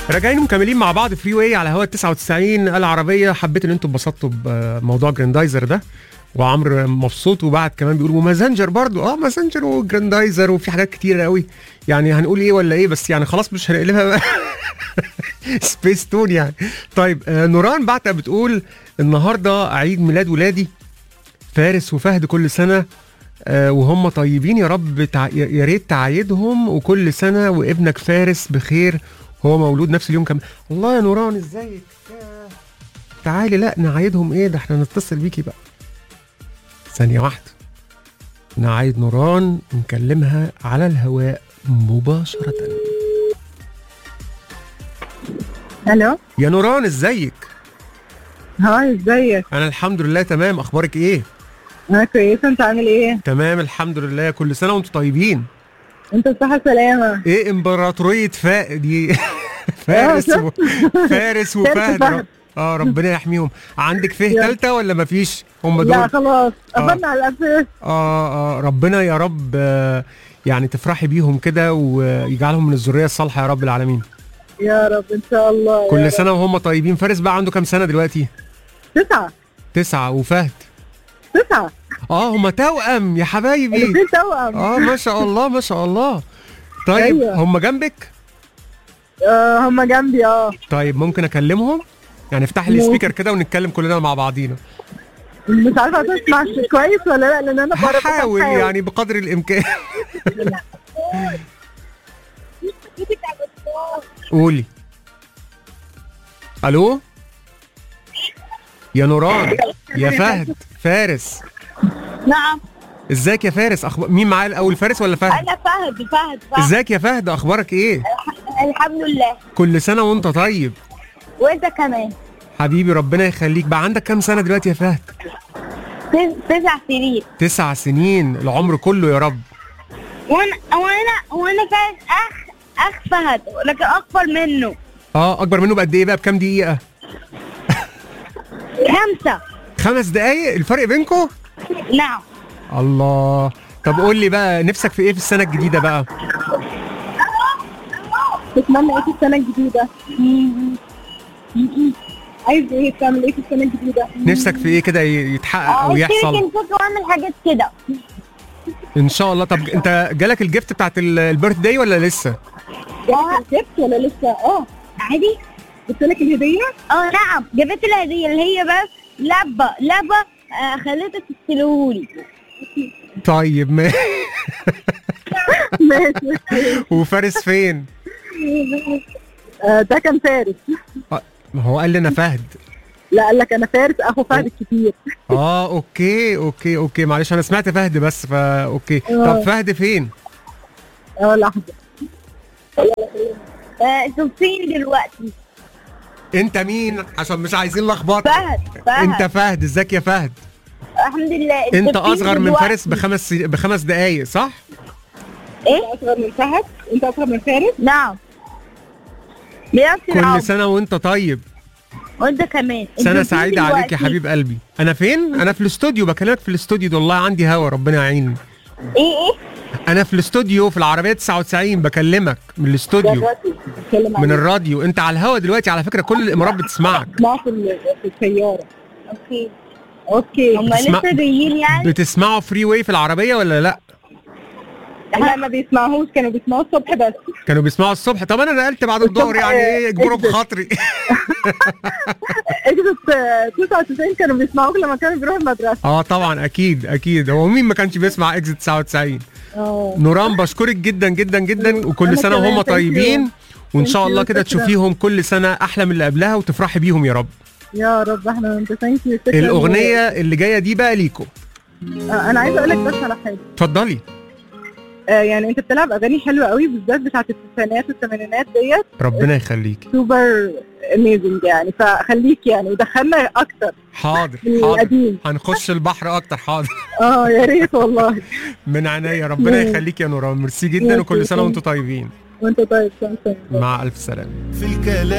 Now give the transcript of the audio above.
راجعين مكملين مع بعض فري واي على هوا 99 العربيه حبيت ان انتم اتبسطتوا بموضوع جراندايزر ده وعمرو مبسوط وبعد كمان بيقول ومازنجر برضو اه مازنجر وجراندايزر وفي حاجات كتيره قوي يعني هنقول ايه ولا ايه بس يعني خلاص مش هنقلبها بقى سبيس تون يعني طيب آه نوران بعتها بتقول النهارده عيد ميلاد ولادي فارس وفهد كل سنه آه وهم طيبين يا رب تع... يا ريت تعايدهم وكل سنه وابنك فارس بخير هو مولود نفس اليوم كمان الله يا نوران ازيك يا- تعالي لا نعايدهم ايه ده احنا نتصل بيكي بقى ثانية واحدة نعايد نوران نكلمها على الهواء مباشرة الو يا نوران ازيك هاي ازيك انا الحمد لله تمام اخبارك ايه انا كويسه انت عامل ايه تمام الحمد لله كل سنة وانتم طيبين انت بصحه سلامه ايه امبراطورية فا دي فارس و... فارس وفهد فهد. اه ربنا يحميهم عندك فيه يا. تالتة ولا مفيش هم لا دول خلاص آه. قفلنا على الاساس اه اه ربنا يا رب آه، يعني تفرحي بيهم كده ويجعلهم من الذريه الصالحه يا رب العالمين يا رب ان شاء الله يا كل رب. سنه وهم طيبين فارس بقى عنده كام سنه دلوقتي تسعه تسعة وفهد تسعه اه هما توأم يا حبايبي الاثنين توأم اه ما شاء الله ما شاء الله طيب أيوة. هم جنبك آه هم جنبي اه طيب ممكن اكلمهم يعني افتح لي ممكن. سبيكر كده ونتكلم كلنا مع بعضينا مش عارفه هتسمع كويس ولا لا لان انا بره بس هحاول يعني بقدر الامكان قولي الو يا نوران يا فهد فارس نعم ازيك يا فارس أخبار مين معايا الاول فارس ولا فهد انا فهد فهد فهد ازيك يا فهد اخبارك ايه الحمد لله كل سنه وانت طيب وانت كمان حبيبي ربنا يخليك بقى عندك كام سنه دلوقتي يا فهد تس- تسع سنين تسع سنين العمر كله يا رب وانا وانا وانا فهد اخ اخ فهد لكن اكبر منه اه اكبر منه بقد ايه بقى بكام دقيقه خمسة خمس دقايق الفرق بينكم نعم الله طب قول لي بقى نفسك في ايه في السنه الجديده بقى تتمنى ايه في السنه الجديده عايز ايه تعمل ايه في السنه الجديده نفسك في ايه كده ي- يتحقق او اشترك يحصل الفكرة واعمل حاجات كده ان شاء الله طب انت جالك الجفت بتاعت البيرث داي ولا لسه جبت الجبت ولا لسه اه عادي جبت لك الهديه اه نعم جابت الهدية اللي هي بس لعبة لعبة آه خليتها تستلهولي طيب ما ماشي وفارس فين آه ده كان فارس آه، ما هو قال لنا فهد لا قال لك انا فارس اخو فهد الكبير اه اوكي اوكي اوكي معلش انا سمعت فهد بس فا اوكي آه. طب فهد فين اه لحظه آه انتوا فين دلوقتي انت مين عشان مش عايزين لخبطه فهد فهد انت فهد ازيك يا فهد الحمد لله انت انتوا فين اصغر من دلوقتي؟ فارس بخمس بخمس دقايق صح ايه انت اصغر من فهد انت اصغر من فارس نعم بنفس كل العمر سنه وانت طيب وانت كمان سنه انتوا فين سعيده عليك يا دلوقتي؟ حبيب قلبي انا فين انا في الاستوديو بكلمك في الاستوديو ده والله عندي هوا ربنا يعيني ايه ايه انا في الاستوديو في العربيه 99 بكلمك من الاستوديو دلوقتي بتكلم من عن الراديو انت على الهوا دلوقتي على فكره كل الامارات بتسمعك اسمعوا في ال- في السياره اوكي اوكي هم بتسمع- لسه جايين يعني بتسمعوا فري واي في العربيه ولا لا لا ما بيسمعوش كانوا بيسمعوا الصبح بس كانوا بيسمعوا الصبح طب انا نقلت بعد الظهر يعني ايه اجبروا بخاطري اجزت آه، 99 كانوا بيسمعوك لما كانوا بيروحوا المدرسه اه طبعا اكيد اكيد هو مين ما كانش بيسمع اكزit 99 اه نوران بشكرك جدا جدا جدا وكل أنا سنه كمان، وهم thank you. طيبين وان شاء Thank الله you، كده شكراً. تشوفيهم كل سنه احلى من اللي قبلها وتفرحي بيهم يا رب يا رب احنا انت ثانك يو الاغنيه اللي جايه دي بقى ليكو آه انا عايزه اقول لك بس على حاجه اتفضلي آه يعني انت بتلعب اغاني حلوه قوي بالذات بتاعت التسعينات والثمانينات ديت ربنا يخليكي سوبر اميزنج يعني فخليك يعني ودخلنا اكتر حاضر من حاضر القديم هنخش البحر اكتر حاضر اه يا ريت والله من عينيا ربنا مم. يخليك يا نوران ميرسي جدا ميرسي، وكل سنه thank وانتم طيبين وانت طيب سلام مع الف سلامه في الكلام